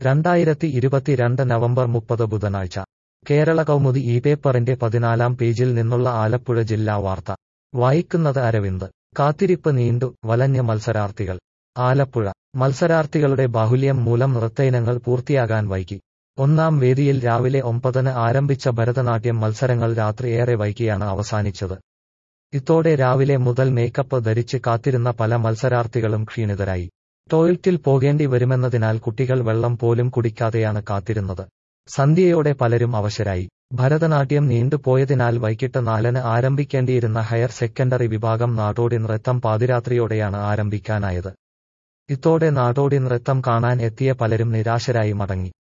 രണ്ടായിരത്തി ഇരുപത്തിരണ്ട് നവംബർ മുപ്പത് ബുധനാഴ്ച കേരള കൗമുദി ഈ പേപ്പറിന്റെ പതിനാലാം പേജിൽ നിന്നുള്ള ആലപ്പുഴ ജില്ലാ വാർത്ത വായിക്കുന്നത് അരവിന്ദ് കാത്തിരിപ്പ് നീണ്ടു വലഞ്ഞ മത്സരാർത്ഥികൾ ആലപ്പുഴ മത്സരാർത്ഥികളുടെ ബാഹുല്യം മൂലം നൃത്തയിനങ്ങൾ പൂർത്തിയാകാൻ വൈകി ഒന്നാം വേദിയിൽ രാവിലെ ഒമ്പതിന് ആരംഭിച്ച ഭരതനാട്യം മത്സരങ്ങൾ രാത്രി ഏറെ വൈകിയാണ് അവസാനിച്ചത് ഇതോടെ രാവിലെ മുതൽ മേക്കപ്പ് ധരിച്ച് കാത്തിരുന്ന പല മത്സരാർത്ഥികളും ക്ഷീണിതരായി ടോയ്ലറ്റിൽ പോകേണ്ടി വരുമെന്നതിനാൽ കുട്ടികൾ വെള്ളം പോലും കുടിക്കാതെയാണ് കാത്തിരുന്നത് സന്ധ്യയോടെ പലരും അവശരായി ഭരതനാട്യം നീണ്ടുപോയതിനാൽ വൈകിട്ട് നാലിന് ആരംഭിക്കേണ്ടിയിരുന്ന ഹയർ സെക്കൻഡറി വിഭാഗം നാടോടി നൃത്തം പാതിരാത്രിയോടെയാണ് ആരംഭിക്കാനായത് ഇതോടെ നാടോടി നൃത്തം കാണാൻ എത്തിയ പലരും നിരാശരായി മടങ്ങി